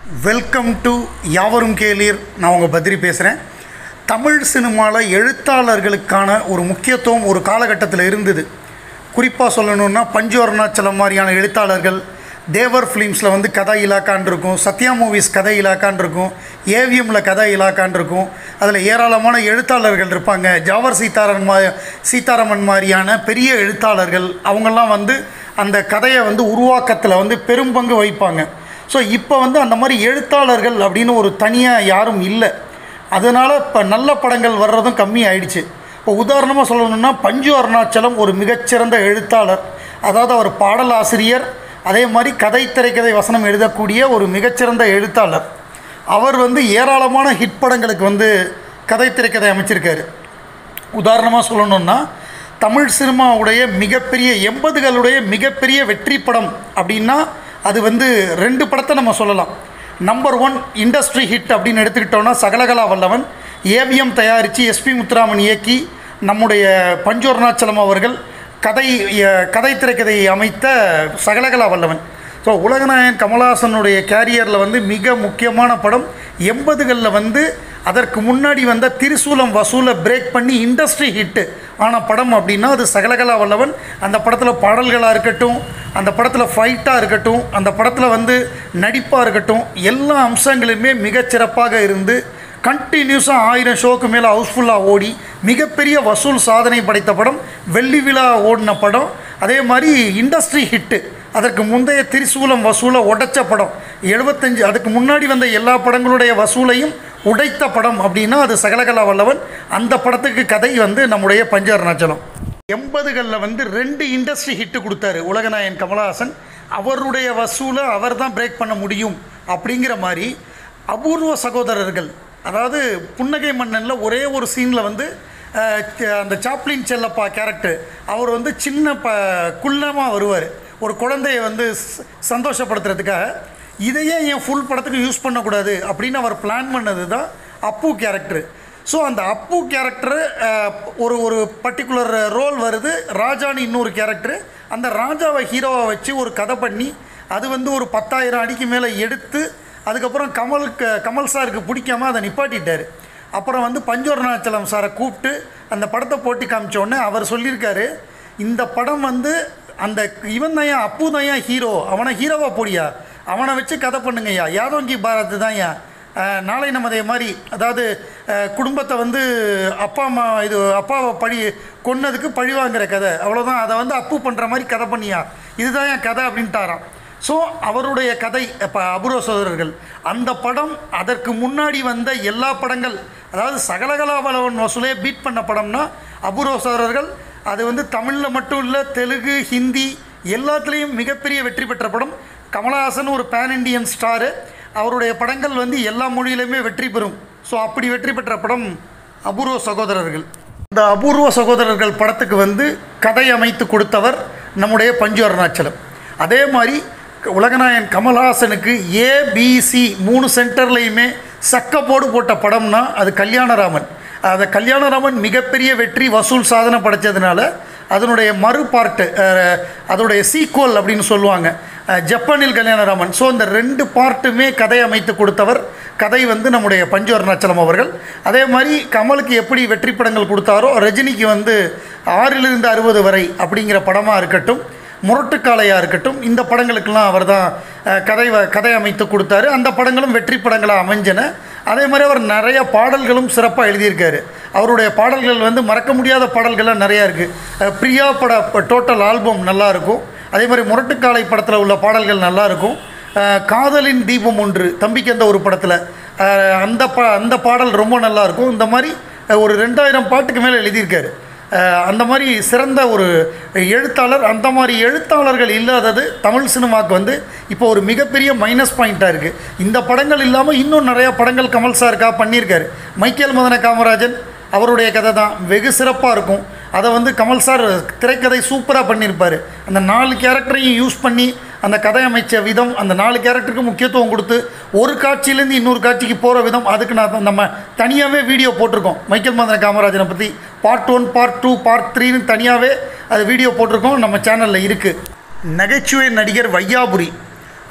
welcome to யாவரும் கேளீர் நான் உங்கள் பத்ரி பேசுகிறேன் தமிழ் சினிமாவில் எழுத்தாளர்களுக்கான ஒரு முக்கியத்துவம் ஒரு காலகட்டத்தில் இருந்தது குறிப்பாக சொல்லணுன்னா பஞ்சு அருணாச்சலம் மாதிரியான எழுத்தாளர்கள் தேவர் ஃபிலிம்ஸில் வந்து கதை இலாக்கான் இருக்கும் சத்யா மூவிஸ் கதை இலாக்கான் இருக்கும் ஏவிஎம்மில் கதை இலாக்கான் இருக்கும் அதில் ஏராளமான எழுத்தாளர்கள் இருப்பாங்க ஜாவர் சீதாராமன் மா சீதாராமன் மாதிரியான பெரிய எழுத்தாளர்கள் அவங்கெல்லாம் வந்து அந்த கதையை வந்து உருவாக்கத்தில் வந்து பெரும்பங்கு வகிப்பாங்க ஸோ இப்போ வந்து அந்த மாதிரி எழுத்தாளர்கள் அப்படின்னு ஒரு தனியாக யாரும் இல்லை அதனால் இப்போ நல்ல படங்கள் வர்றதும் கம்மி ஆயிடுச்சு இப்போ உதாரணமாக சொல்லணும்னா பஞ்சு அருணாச்சலம் ஒரு மிகச்சிறந்த எழுத்தாளர் அதாவது அவர் பாடலாசிரியர் அதே மாதிரி கதை திரைக்கதை வசனம் எழுதக்கூடிய ஒரு மிகச்சிறந்த எழுத்தாளர் அவர் வந்து ஏராளமான ஹிட் படங்களுக்கு வந்து கதை திரைக்கதை அமைச்சிருக்காரு உதாரணமாக சொல்லணும்னா தமிழ் சினிமாவுடைய மிகப்பெரிய எண்பதுகளுடைய மிகப்பெரிய வெற்றி படம் அப்படின்னா அது வந்து ரெண்டு படத்தை நம்ம சொல்லலாம் நம்பர் ஒன் இண்டஸ்ட்ரி ஹிட் அப்படின்னு எடுத்துக்கிட்டோன்னா சகலகலா வல்லவன் ஏவிஎம் தயாரித்து எஸ்பி முத்துராமன் இயக்கி நம்முடைய பஞ்சோர்ணாச்சலம் அவர்கள் கதை அஹ், கதை திரைக்கதை அமைத்த சகலகலா வல்லவன் ஸோ உலகநாயகன் கமலஹாசனுடைய கேரியரில் வந்து மிக முக்கியமான படம் எண்பதுகளில் வந்து அதற்கு முன்னாடி வந்த திரிசூலம் வசூலை பிரேக் பண்ணி இண்டஸ்ட்ரி ஹிட்டு ஆன படம் அப்படின்னா அது சகலகலா வல்லவன் அந்த படத்தில் பாடல்களாக இருக்கட்டும் அந்த படத்தில் ஃபைட்டாக இருக்கட்டும் அந்த படத்தில் வந்து நடிப்பாக இருக்கட்டும் எல்லா அம்சங்களுமே மிகச்சிறப்பாக இருந்து கண்டினியூஸாக ஆயிரம் ஷோக்கு மேலே ஹவுஸ்ஃபுல்லாக ஓடி மிகப்பெரிய வசூல் சாதனை படைத்த படம் வெள்ளி விழா ஓடின படம் அதே மாதிரி இண்டஸ்ட்ரி ஹிட்டு அதற்கு முந்தைய திரிசூலம் வசூலை உடைச்ச படம் எழுபத்தஞ்சு அதுக்கு முன்னாடி வந்த எல்லா படங்களுடைய வசூலையும் உடைத்த படம் அப்படின்னா அது சகலகலா வல்லவன் அந்த படத்துக்கு கதை வந்து நம்முடைய பஞ்ச அருணாச்சலம் எண்பதுகளில் வந்து ரெண்டு இண்டஸ்ட்ரி ஹிட்டு கொடுத்தாரு உலகநாயகன் கமலஹாசன் அவருடைய வசூலை அவர் தான் பிரேக் பண்ண முடியும் அப்படிங்கிற மாதிரி அபூர்வ சகோதரர்கள் அதாவது புன்னகை மன்னனில் ஒரே ஒரு சீனில் வந்து அஹ், க- அந்த சாப்ளின் செல்லப்பா கேரக்டர் அவர் வந்து சின்ன ப குள்ளமாக வருவார் ஒரு குழந்தைய வந்து ச- சந்தோஷப்படுத்துறதுக்காக இதையே என் ஃபுல் படத்துக்கு யூஸ் பண்ணக்கூடாது அப்படின்னு அவர் பிளான் பண்ணது தான் அப்பு கேரக்டர் ஸோ அந்த அப்பு கேரக்டர் ஒரு ஒரு பர்டிகுலர் ரோல் வருது ராஜான்னு இன்னொரு கேரக்டர் அந்த ராஜாவை ஹீரோவை வச்சு ஒரு கதை பண்ணி அது வந்து ஒரு பத்தாயிரம் அடிக்கு மேலே எடுத்து அதுக்கப்புறம் கமலுக்கு கமல் சாருக்கு பிடிக்காம அதை நிப்பாட்டிட்டார் அப்புறம் வந்து பஞ்சோர்ணாச்சலம் சாரை கூப்பிட்டு அந்த படத்தை போட்டி காமிச்ச உடனே அவர் சொல்லியிருக்காரு இந்த படம் வந்து அந்த இவன் தான் அப்பு தான் ஹீரோ அவனை ஹீரோவாக போடியா அவனை வச்சு கதை பண்ணுங்கய்யா யாதவங்கி பாரத் தான் அஹ், நாளை நமதே மாதிரி அதாவது அஹ், குடும்பத்தை வந்து அப்பா அம்மா இது அப்பாவை பழி கொன்னதுக்கு பழி வாங்குற கதை அவ்வளோதான் அதை வந்து அப்பு பண்ணுற மாதிரி கதை பண்ணியா இதுதான் என் கதை அப்படின்ட்டாராம் ஸோ அவருடைய கதை இப்போ அபூர்வ சோதரர்கள் அந்த படம் அதற்கு முன்னாடி வந்த எல்லா படங்கள் அதாவது சகலகலாபலவன் வசூலே பீட் பண்ண படம்னா அபூர்வ சோதரர்கள் அது வந்து தமிழில் மட்டும் இல்லை தெலுங்கு ஹிந்தி எல்லாத்துலேயும் மிகப்பெரிய வெற்றி பெற்ற படம் கமலஹாசன் ஒரு பேன் இண்டியன் ஸ்டாரு அவருடைய படங்கள் வந்து எல்லா மொழியிலுமே வெற்றி பெறும் ஸோ அப்படி வெற்றி பெற்ற படம் அபூர்வ சகோதரர்கள் இந்த அபூர்வ சகோதரர்கள் படத்துக்கு வந்து கதை அமைத்து கொடுத்தவர் நம்முடைய பஞ்சு அருணாச்சலம் அதே மாதிரி உலகநாயகன் கமல்ஹாசனுக்கு ஏபிசி மூணு சென்டர்லையுமே சக்கப்போடு போட்ட படம்னா அது கல்யாணராமன் அந்த கல்யாணராமன் மிகப்பெரிய வெற்றி வசூல் சாதனை படைச்சதுனால அதனுடைய மறு பார்ட்டு அதோடைய சீக்வல் அப்படின்னு சொல்லுவாங்க அஹ், ஜப்பானில் கல்யாணராமன் ஸோ இந்த ரெண்டு பார்ட்டுமே கதை அமைத்து கொடுத்தவர் கதை வந்து நம்முடைய பஞ்சு அருணாச்சலம் அவர்கள் அதே மாதிரி கமலுக்கு எப்படி வெற்றி படங்கள் கொடுத்தாரோ ரஜினிக்கு வந்து ஆறிலிருந்து அறுபது வரை அப்படிங்கிற படமாக இருக்கட்டும் முரட்டுக்காளையாக இருக்கட்டும் இந்த படங்களுக்கெல்லாம் அவர் தான் கதை வ- கதை அமைத்து கொடுத்தாரு அந்த படங்களும் வெற்றி படங்களாக அமைஞ்சன அதே மாதிரி அவர் நிறைய பாடல்களும் சிறப்பாக எழுதியிருக்காரு அவருடைய பாடல்கள் வந்து மறக்க முடியாத பாடல்கள்லாம் நிறையா இருக்குது பிரியா பட டோட்டல் ஆல்பம் நல்லா இருக்கும் அதே மாதிரி முரட்டுக்காலை படத்தில் உள்ள பாடல்கள் நல்லா இருக்கும் அஹ், காதலின் தீபம் ஒன்று தம்பிக்கு அந்த ஒரு படத்தில் அந்த பா அந்த பாடல் ரொம்ப நல்லா இருக்கும் இந்த மாதிரி அஹ், ஒரு ரெண்டாயிரம் பாட்டுக்கு மேலே எழுதியிருக்காரு அஹ், அந்த மாதிரி சிறந்த ஒரு எழுத்தாளர் அந்த மாதிரி எழுத்தாளர்கள் இல்லாதது தமிழ் சினிமாவுக்கு வந்து இப்போ ஒரு மிகப்பெரிய மைனஸ் பாயிண்ட்டாக இருக்குது இந்த படங்கள் இல்லாமல் இன்னும் நிறையா படங்கள் கமல் சாருக்காக பண்ணியிருக்காரு மைக்கேல் மதன காமராஜன் அவருடைய கதை தான் வெகு சிறப்பாக இருக்கும் அதை வந்து கமல் சார் திரைக்கதை சூப்பராக பண்ணியிருப்பார் அந்த நாலு கேரக்டரையும் யூஸ் பண்ணி அந்த கதை அமைச்ச விதம் அந்த நாலு கேரக்டருக்கு முக்கியத்துவம் கொடுத்து ஒரு காட்சியிலேருந்து இன்னொரு காட்சிக்கு போகிற விதம் அதுக்கு நான் நம்ம தனியாகவே வீடியோ போட்டிருக்கோம் மைக்கேல் மதன காமராஜனை பற்றி part one part two part த்ரீன்னு தனியாகவே அது வீடியோ போட்டிருக்கோம் நம்ம சேனலில் இருக்குது நகைச்சுவை நடிகர் வையாபுரி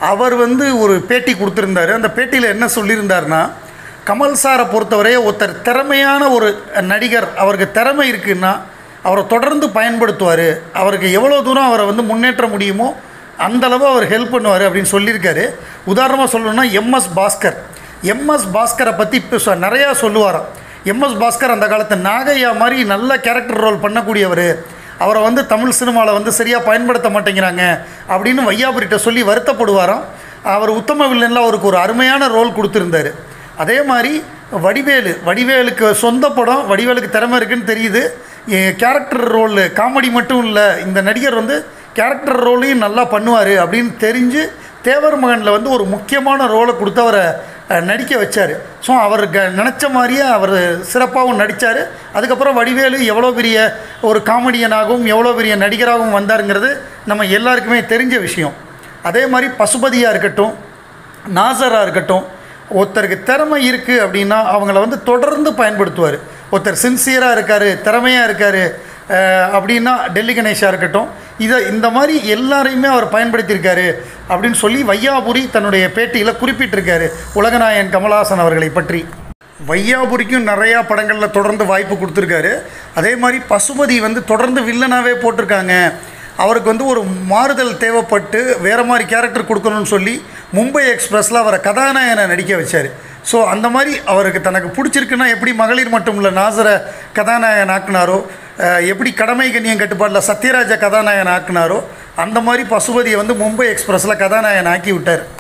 அவர் வந்து ஒரு பேட்டி கொடுத்துருந்தாரு அந்த பேட்டியில் என்ன சொல்லியிருந்தாருன்னா கமல் சாரை பொறுத்தவரை ஒருத்தர் திறமையான ஒரு நடிகர் அவருக்கு திறமை இருக்குன்னா அவரை தொடர்ந்து பயன்படுத்துவார் அவருக்கு எவ்வளோ தூரம் அவரை வந்து முன்னேற்ற முடியுமோ அந்தளவு அவர் ஹெல்ப் பண்ணுவார் அப்படின்னு சொல்லியிருக்காரு உதாரணமாக சொல்லணும்னா எம்எஸ் பாஸ்கர் எம்எஸ் பாஸ்கரை பற்றி இப்போ சொ- நிறையா சொல்லுவாராம் எம்எஸ் பாஸ்கர் அந்த காலத்து நாகையா மாதிரி நல்ல கேரக்டர் ரோல் பண்ணக்கூடியவர் அவரை வந்து தமிழ் சினிமாவில் வந்து சரியாக பயன்படுத்த மாட்டேங்கிறாங்க அப்படின்னு வையாபுரிட்ட சொல்லி வருத்தப்படுவாராம் அவர் உத்தம வில்லனில் அவருக்கு ஒரு அருமையான ரோல் கொடுத்துருந்தாரு அதே மாதிரி வடிவேலு வடிவேலுக்கு சொந்த படம் வடிவேலுக்கு திறமை இருக்குன்னு தெரியுது கேரக்டர் ரோல் காமெடி மட்டும் இல்லை இந்த நடிகர் வந்து கேரக்டர் ரோலையும் நல்லா பண்ணுவார் அப்படின்னு தெரிஞ்சு தேவர் மகனில் வந்து ஒரு முக்கியமான ரோலை கொடுத்து அவரை அஹ், நடிக்க வச்சார் ஸோ அவருக்கு நினச்ச மாதிரியே அவர் சிறப்பாகவும் நடித்தார் அதுக்கப்புறம் வடிவேலு எவ்வளோ பெரிய ஒரு காமெடியனாகவும் எவ்வளோ பெரிய நடிகராகவும் வந்தாருங்கிறது நம்ம எல்லாருக்குமே தெரிஞ்ச விஷயம் அதே மாதிரி பசுபதியாக இருக்கட்டும் நாசராக இருக்கட்டும் ஒருத்தருக்கு திறமை இருக்குது அப்படின்னா அவங்கள வந்து தொடர்ந்து பயன்படுத்துவார் ஒருத்தர் சின்சியராக இருக்கார் திறமையாக இருக்கார் அப்படின்னா டெல்லி கணேஷாக இருக்கட்டும் இதை இந்த மாதிரி எல்லாரையுமே அவர் பயன்படுத்தியிருக்காரு அப்படின்னு சொல்லி வையாபுரி தன்னுடைய பேட்டியில் குறிப்பிட்டிருக்காரு உலகநாயகன் கமலஹாசன் அவர்களை பற்றி வையாபுரிக்கும் நிறையா படங்களில் தொடர்ந்து வாய்ப்பு கொடுத்துருக்காரு அதே மாதிரி பசுபதி வந்து தொடர்ந்து வில்லனாகவே போட்டிருக்காங்க அவருக்கு வந்து ஒரு மாறுதல் தேவைப்பட்டு வேறு மாதிரி கேரக்டர் கொடுக்கணும்னு சொல்லி மும்பை எக்ஸ்பிரஸில் அவரை கதாநாயகனை நடிக்க வச்சார் ஸோ அந்த மாதிரி அவருக்கு தனக்கு பிடிச்சிருக்குன்னா எப்படி மகளிர் மட்டும் இல்லை நாசரை கதாநாயகன் ஆக்குனாரோ அஹ், எப்படி கடமை கண்ணியம் கட்டுப்பாட்டில் சத்யராஜ கதாநாயகன் ஆக்குனாரோ அந்த மாதிரி பசுபதியை வந்து மும்பை எக்ஸ்பிரஸில் கதாநாயகன் ஆக்கி விட்டார்